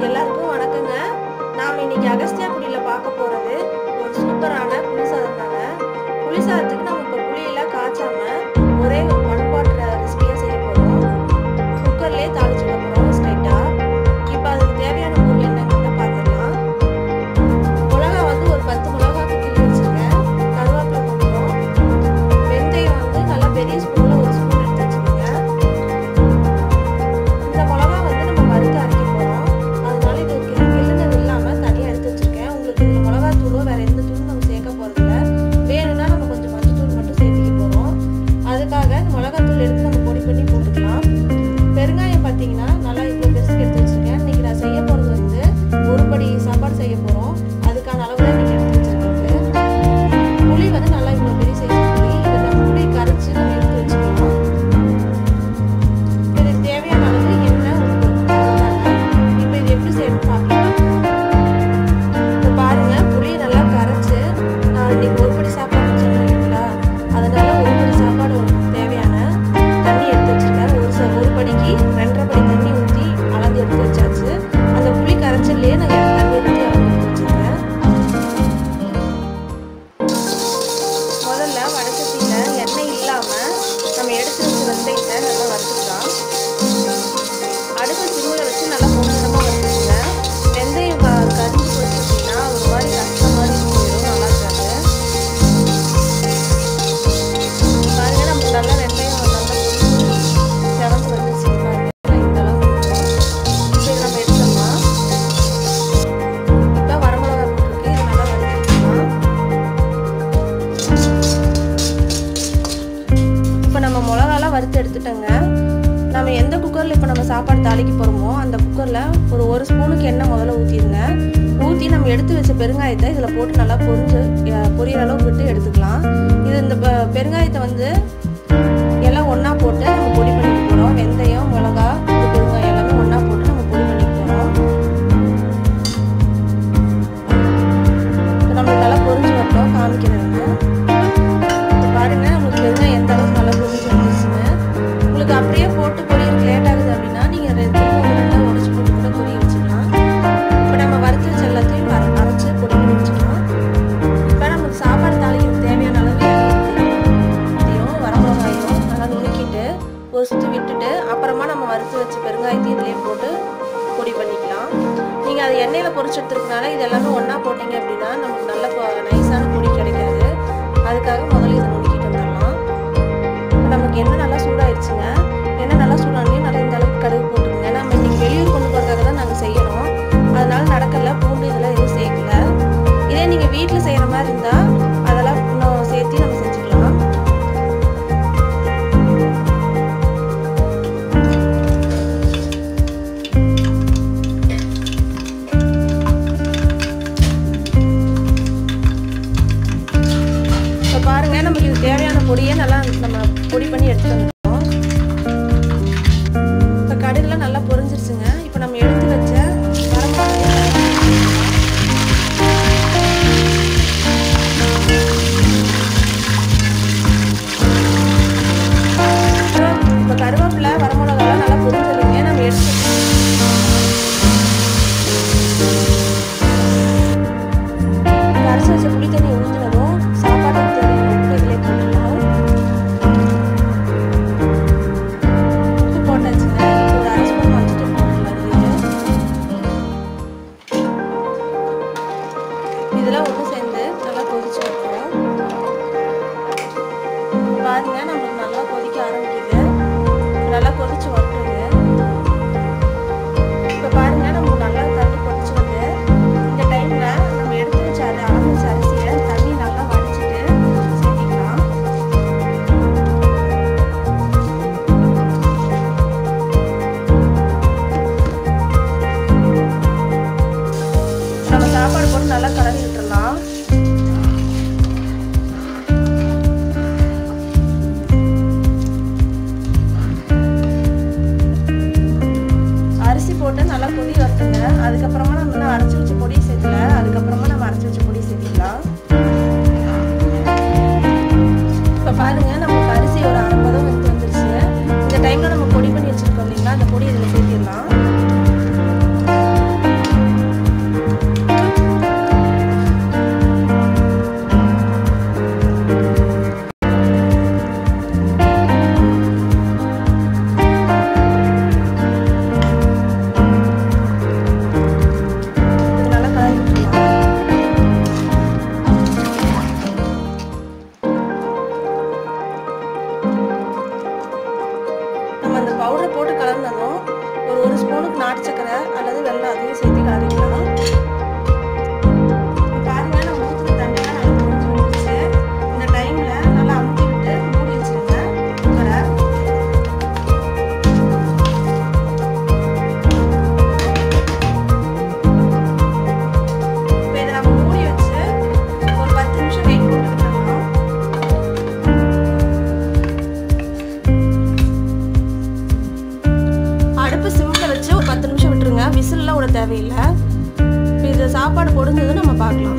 எல்லாருக்கும் வணக்கங்க நாம் இன்னைக்கு அகஸ்தியாக்குடியில பார்க்க போறது ஒரு சூப்பரான புளி சாதம் தாங்க புளி சாதத்துக்கு நம்ம இப்போ புளியெல்லாம் காய்ச்சாம ஒரே ஒரு ஒன் பாட் ரெசிபியாக செய்ய போகிறோம் குக்கர்லேயே தாளிச்சு விட போகிறோம் ஸ்ட்ரைட்டாக இப்போ அதுக்கு தேவையான பொருள் என்னங்கிறத பார்த்துடலாம் மிளகா வந்து ஒரு பத்து மிளகா கிள்ளி வச்சுருக்கேன் கருவேப்பிலை கொஞ்சம் வெந்தயம் வந்து நல்லா பெரிய ஸ்பூனில் ஒரு ஸ்பூன் எடுத்து வச்சுக்கோங்க இந்த மிளகா வந்து நம்ம வறுத்து அரைக்க போகிறோம் அதனால இது கி- கிள்ளுனது இல்லாமல் தனியாக எடுத்து வச்சுருக்கேன் உங்களுக்கு இந்த மிளகா தூளோ வேறு எந்த தூளும் நம்ம சேர்க்க போகிறதில்ல வேணும்னா நம்ம கொஞ்சம் மஞ்சள் தூள் மட்டும் சேர்த்துக்க போகிறோம் அதுக்காக இந்த மிளகாத்தூள் எடுத்து நம்ம பொடி பண்ணி போட்டுக்கலாம் பெருங்காயம் பார்த்தீங்கன்னா நல்லா இவ்வளோ பெருசுக்கு எடுத்து வச்சுருக்கேன் இன்றைக்கி நான் செய்ய போகிறது வந்து ஒரு படி சாப்பாடு செய்ய போகிறோம் அதுக்கான அளவு தான் இன்றைக்கி எடுத்து வச்சுருக்கிறது புளி வந்து நல்லா இவ்வளோ பெரிய சைஸ் புளி இதை நம்ம புளி கரைச்சி நம்ம எடுத்து வச்சுக்கலாம் இதுக்கு தேவையான அளவு எண்ணெய் உப்பு அவ்வளவுதாங்க. இப்போ இது எப்படி செய்யணும் பார்க்கலாம் இப்போ பாருங்க புளி நல்லா கரைச்சு நான் இன்னைக்கு ஒரு படி சாப்பாடு சொன்னேன் இல்லைங்களா அதனால ஒரு படி சாப்பாடு தேவையான தண்ணி எடுத்து வச்சிருக்கேன் ஒரு ச ஒரு படிக்கு ரெண்டரை படி தண்ணி ஊற்றி அளந்து எடுத்து வச்சாச்சு அந்த புளி கரைச்சல்லையே நான் தண்ணி ஊற்றி அளந்து எடுத்து வச்சிருக்கேன் முதல்ல வடச்சட்டியில் எண்ணெய் இல்லாமல் நம்ம எடுத்து வச்ச வெந்தயத்தை நல்லா வறுத்துக்கலாம் அடுப்பு சிம்மில் வச்சு நல்லா பொன்னிறமாக வறுத்துக்குங்க வெந்தயம் க- கரிஞ்சு போச்சு அப்படின்னா ஒரு மாதிரி கஷ்டம் மாதிரி போயிடும் நல்லா இருக்காது பாருங்க நமக்கு நல்லா வெந்தயம் நல்லா பொரிஞ்சு சிவந்து வந்துச்சு பாருங்க இந்த அளவுக்கு இருக்கும். இப்போ இதை நம்ம எடுத்துடலாம் இப்போ வரமிளகா போட்டிருக்கு இது நல்லா வறுத்துக்கலாம் இப்போ நம்ம மிளகாலாம் வறுத்து எடுத்துட்டோங்க நம்ம எந்த குக்கரில் இப்போ நம்ம சாப்பாடு தாளிக்க போகிறோமோ அந்த குக்கரில் ஒரு ஒரு ஸ்பூனுக்கு எண்ணெய் முதல்ல ஊற்றிடுங்க ஊற்றி நம்ம எடுத்து வச்ச பெருங்காயத்தை இதில் போட்டு நல்லா பொரிஞ்சு அஹ், பொரியிற அளவுக்கு விட்டு எடுத்துக்கலாம் இது இந்த பெ- பெருங்காயத்தை வந்து எல்லாம் ஒன்றா போட்டு நம்ம பொடி பண்ணிக்க போகிறோம் வெந்தயம் மிளகா இந்த பெருங்காயம் எல்லாமே ஒன்றா போட்டு நம்ம பொடி பண்ணிக்க போகிறோம் நம்ம நல்லா பொரிஞ்சு வரட்டும் காமிக்கிறேன் இப்போ பாருங்க உங்களுக்கு வெங்காயம் எந்த அளவுக்கு நல்லா பொரிஞ்சு வந்துச்சுன்னு உங்களுக்கு அப்படியே போட்டு பொரியல் லேட் ஆகுது அப்படின்னா நீங்கள் ரெண்டு ரெண்டாக உடச்சி போட்டு கூட பொரிய வச்சுக்கலாம் இப்போ நம்ம வறுத்து வச்ச எல்லாத்தையும் வர அரைச்சி பொடி பண்ணி வச்சுக்கலாம் இப்போ நமக்கு சாப்பாடு தாளிக்கு தேவையான அளவு எண்ணெயும் வரமிளகாயும் நல்லா நுணுக்கிட்டு ஒரு சுற்றி விட்டுட்டு அப்புறமா நம்ம வறுத்து வச்ச பெருங்காயத்தையும் இதிலே போட்டு பொடி பண்ணிக்கலாம் நீங்கள் அது எண்ணெயில் பொரிச்சு எடுத்துருக்கனால இது எல்லாமே ஒன்றா போட்டிங்க அப்படின்னா நமக்கு நல்ல பொ- நைஸான பொடி கிடைக்காது அதுக்காக முதல்ல இதை நுணுக்கிட்டு வந்துடலாம் நமக்கு எண்ணெய் நல்லா சூடாயிருச்சுங்க எண்ணெய் நல்லா சூடானே நல்லா இந்த அளவுக்கு கடுகு போட்டுருங்க நம்ம இன்னைக்கு வெளியூர் கொண்டு போகிறதுக்காக தான் நாங்கள் செய்யணும் அதனால நடக்கல பூண்டு இதெல்லாம் எதுவும் சேர்க்கல இதே நீங்கள் வீட்டில் செய்கிற மாதிரி இருந்தால் அதெல்லாம் இன்னும் சேர்த்து நம்ம செஞ்சுக்கலாம் இப்போ பாருங்க நமக்கு இது தேவையான பொடியை நல்லா நம்ம பொடி பண்ணி எடுத்துட்டு வந்துட்டோம் இப்போ கடுகுலாம் நல்லா பொரிஞ்சிருச்சுங்க இப்போ நம்ம எடுத்து வச்ச வரமிளகாயை இப்போ கருவேப்பிலை வரமிளகாலாம் நல்லா பொரிஞ்சதுங்க நம்ம எடுத்து கரைச்சி வச்ச புளி தண்ணி ஊற்றினதும் சாப்பாட்டுக்கு தேவையான உப்பு இதிலே போட்டுக்கலாம் உப்பு போட்டாச்சுங்க இப்போ ஒரு அரை ஸ்பூன் மஞ்சள் போட்டுக்கலாம் இதுலேயே இதெல்லாம் ஒன்று சேர்ந்து நல்லா கொதிச்சு வைப்போம் பாருங்க நம்மளுக்கு நல்லா கொதிக்க ஆரம்பிக்குது நல்லா கொதிச்சு வரட்டுங்க இப்போ பாருங்க நமக்கு நல்லா தண்ணி கொதிச்சு வந்து இந்த டைம்ல நம்ம எடுத்து வச்ச அதை அளந்து வச்ச அரிசியை தண்ணி நல்லா வடிச்சிட்டு சேர்த்திக்கலாம் நம்ம சாப்பாடு போட்டு நல்லா கலரி விட்டுறலாம் அரிசி போட்டு நல்லா கொதி வரட்டுங்க அதுக்கப்புறமா நம்ம இன்னும் அரைச்சி வச்ச பொடியை சேர்க்கல அதுக்கப்புறமா நம்ம அரைச்சி வச்ச பொடியை சேர்த்திக்கலாம் இப்போ பாருங்க நமக்கு அரிசி ஒரு அரை பதம் வெந்து வந்துருச்சு இந்த டைம்ல நம்ம பொடி பண்ணி வச்சிருக்கோம் இல்லைங்களா அந்த பொடி இதில் சேர்த்திடலாம் தேவையில்லை இப்போ இதில் சாப்பாடு பொடிஞ்சது நம்ம பார்க்கலாம்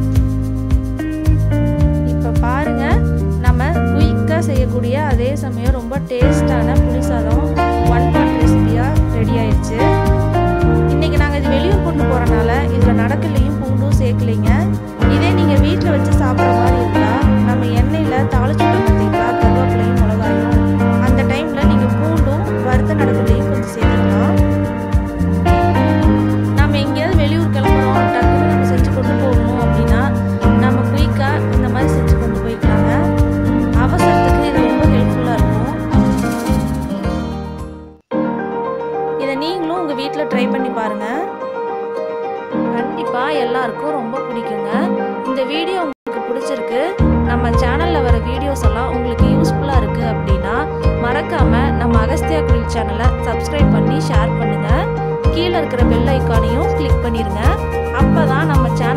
இப்போ பாருங்க நம்ம குயிக்காக செய்யக்கூடிய அதே சமயம் ரொம்ப டேஸ்டான புளி சாதம் ஒன் பாட் ரெசிபியாக ரெடி ஆயிடுச்சு இன்றைக்கி நாங்கள் இது வெளியூர் கொண்டு போகிறனால இதில் நடக்கலையும் பூண்டும் சேர்க்கலைங்க இதே நீங்கள் வீட்டில் வச்சு சாப்பிட்ற மாதிரி இருந்தால் நம்ம எண்ணெயில் தாளிச்சுட்ட பார்த்தீங்களா கருவேப்பிலையும் மிளகாயும் அந்த டைமில் நீங்கள் பூண்டும் வறுத்த நடக்கலையும் கொஞ்சம் சேர்த்துக்கலாம் நம்ம எங்கேயாவது வெளியூர் கிளம்புறோம் டக்குன்னு நம்ம செஞ்சு கொண்டு போகணும் அப்படின்னா நம்ம குயிக்காக இந்த மாதிரி செஞ்சு கொண்டு போய்க்கலாங்க அவசரத்துக்கு இது ரொம்ப ஹெல்ப்ஃபுல்லாக இருக்கும் இதை நீங்களும் உங்கள் வீட்டில் ட்ரை பண்ணி பாருங்கள் கண்டிப்பாக எல்லாருக்கும் ரொம்ப பிடிக்குங்க இந்த வீடியோ உங்களுக்கு பிடிச்சிருக்கு நம்ம சேனலில் வர வீடியோஸ் எல்லாம் உங்களுக்கு யூஸ்ஃபுல்லாக இருக்குது அப்படின்னா மறக்காமல் நம்ம அகஸ்தியா குயில் சேனலை சப்ஸ்கிரைப் பண்ணி ஷேர் பண்ணுங்கள் கீழே இருக்கிற பெல் ஐக்கானையும் கிளிக் பண்ணிடுங்க அப்போ தான் நம்ம சேனல்